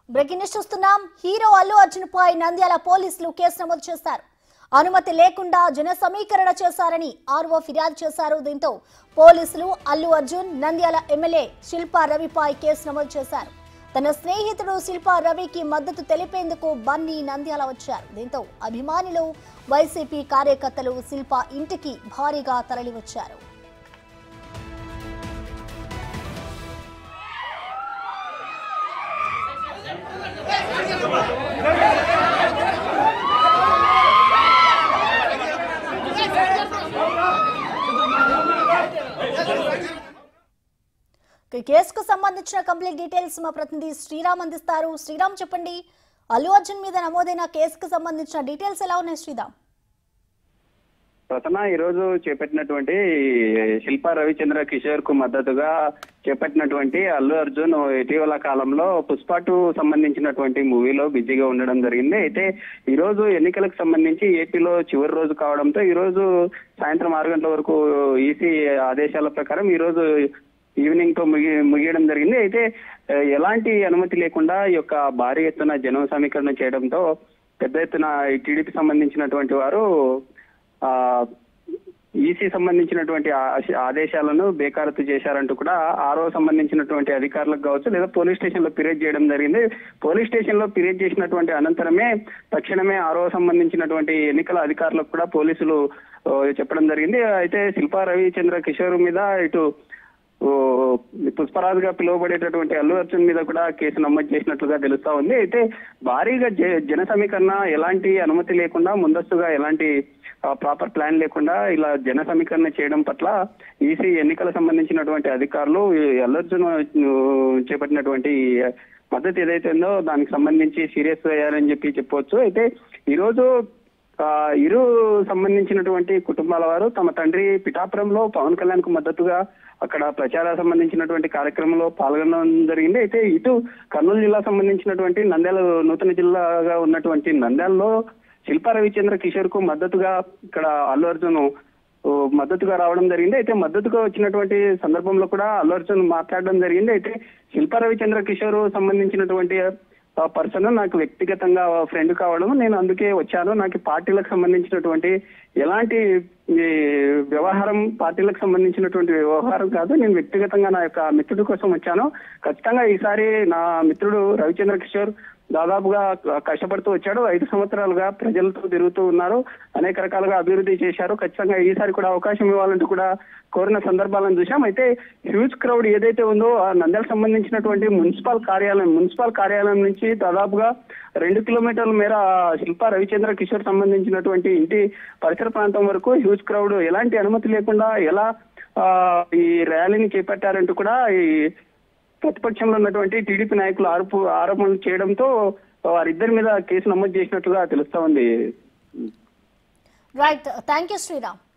breaking news చూస్తున్నాం hero Allu Arjun పై నంద్యాల పోలీసులు కేసు నమోదు చేశారు అనుమతి లేకుండా జన సమీకరణ చేశారని ఆర్ఓ ఫిర్యాదు చేశారు దీంతో పోలీసులు అల్లు అర్జున్ నంద్యాల ఎమ్మెల్యే శిల్పా రవిపై కేసు నమోదు చేశారు తన స్నేహితుడు శిల్పా రవికి మద్దతు తెలిపేందుకు బన్నీ నంద్యాల వచ్చారు దీంతో అభిమానులు వైసీపీ కార్యకర్తలు శిల్పా ఇంటికి భారీగా తరలివచ్చారు ఈ కేసుకు సంబంధించిన కంప్లీట్ డీటెయిల్స్ మా ప్రతినిధి శ్రీరామ్ అందిస్తారు శ్రీరామ్ చెప్పండి అల్లు అర్జున్ మీద నమోదైన కేసుకు సంబంధించిన డీటెయిల్స్ ఎలా ఉన్నాయి శ్రీరామ్ ప్రథమ ఈ రోజు చేపట్టినటువంటి శిల్పా రవిచంద్ర కిషోర్ కు మద్దతుగా చేపట్టినటువంటి అల్లు అర్జున్ ఇటీవల కాలంలో పుష్ప టూ సంబంధించినటువంటి మూవీలో బిజీగా ఉండడం జరిగింది అయితే ఈ రోజు ఎన్నికలకు సంబంధించి ఏపీలో చివరి రోజు కావడంతో ఈ రోజు సాయంత్రం ఆరు గంటల వరకు ఈసీ ఆదేశాల ప్రకారం ఈ రోజు ఈవినింగ్ తో ముగి ముగియడం జరిగింది అయితే ఆ, ఎలాంటి అనుమతి లేకుండా ఈ యొక్క భారీ ఎత్తున జనం సమీకరణ చేయడంతో పెద్ద ఎత్తున ఈ టీడీపీ సంబంధించినటువంటి వారు ఆ ఈసీ సంబంధించినటువంటి ఆ- ఆదేశాలను బేఖారతు చేశారంటూ కూడా ఆరో సంబంధించినటువంటి అధికారులకు కావచ్చు లేదా పోలీస్ స్టేషన్ లో ఫిర్యాదు చేయడం జరిగింది పోలీస్ స్టేషన్ లో ఫిర్యాదు చేసినటువంటి అనంతరమే తక్షణమే ఆరో సంబంధించినటువంటి ఎన్నికల అధికారులకు కూడా పోలీసులు ఆ, చెప్పడం జరిగింది అయితే శిల్పా రవిచంద్ర కిషోర్ మీద ఇటు ఓ, పుష్పరాజు గా పిలువబడేటటువంటి అల్లు అర్జున్ మీద కూడా కేసు నమోదు చేసినట్లుగా తెలుస్తా ఉంది అయితే భారీగా జ- జన సమీకరణ ఎలాంటి అనుమతి లేకుండా ముందస్తుగా ఎలాంటి ప్రాపర్ ప్లాన్ లేకుండా ఇలా జన సమీకరణ చేయడం పట్ల ఈసీ ఎన్నికల సంబంధించినటువంటి అధికారులు ఈ అల్లు అర్జున్ ఆ, చేపట్టినటువంటి ఈ మద్దతు ఏదైతే ఉందో దానికి సంబంధించి సీరియస్ అయ్యారని చెప్పి చెప్పవచ్చు అయితే ఈ రోజు ఆ, ఇరు సంబంధించినటువంటి కుటుంబాల వారు తమ తండ్రి పిఠాపురంలో పవన్ కళ్యాణ్ కు మద్దతుగా అక్కడ ప్రచార సంబంధించినటువంటి కార్యక్రమంలో పాల్గొనడం జరిగింది అయితే ఇటు కర్నూలు జిల్లా సంబంధించినటువంటి నంద్యాల నూతన జిల్లాగా ఉన్నటువంటి నంద్యాలలో శిల్పా రవిచంద్ర కిషోర్ కు మద్దతుగా ఇక్కడ అల్లు అర్జున్ ఓ, మద్దతుగా రావడం జరిగింది అయితే మద్దతుగా వచ్చినటువంటి సందర్భంలో కూడా అల్లు అర్జున్ మాట్లాడడం జరిగింది అయితే శిల్పా రవిచంద్ర కిషోర్ సంబంధించినటువంటి ఆ పర్సన్ నాకు వ్యక్తిగతంగా ఫ్రెండ్ కావడం నేను అందుకే వచ్చాను నాకు పార్టీలకు సంబంధించినటువంటి ఎలాంటి ఈ వ్యవహారం పార్టీలకు సంబంధించినటువంటి వ్యవహారం కాదు నేను వ్యక్తిగతంగా నా యొక్క మిత్రుడి కోసం వచ్చాను ఖచ్చితంగా ఈసారి నా మిత్రుడు రవిచంద్ర కిషోర్ దాదాపుగా కష్టపడుతూ వచ్చాడు ఐదు సంవత్సరాలుగా ప్రజలతో తిరుగుతూ ఉన్నారు అనేక రకాలుగా అభివృద్ధి చేశారు ఖచ్చితంగా ఈసారి కూడా అవకాశం ఇవ్వాలంటూ కూడా కోరిన సందర్భాలను చూశాం అయితే హ్యూజ్ క్రౌడ్ ఏదైతే ఉందో ఆ నంద్యాల సంబంధించినటువంటి మున్సిపల్ కార్యాలయం మున్సిపల్ కార్యాలయం నుంచి దాదాపుగా రెండు కిలోమీటర్ల మేర శిల్పా రవిచంద్ర కిషోర్ సంబంధించినటువంటి ఇంటి పరిసర ప్రాంతం వరకు హ్యూజ్ క్రౌడ్ ఎలాంటి అనుమతి లేకుండా ఎలా ఆ, ఈ ర్యాలీని చేపట్టారంటూ కూడా ఈ ప్రతిపక్షంలో ఉన్నటువంటి టీడీపీ నాయకులు ఆరోపు ఆరోపణలు చేయడంతో వారిద్దరి మీద కేసు నమోదు చేసినట్లుగా తెలుస్తా ఉంది రైట్ థ్యాంక్ యూ శ్రీరామ్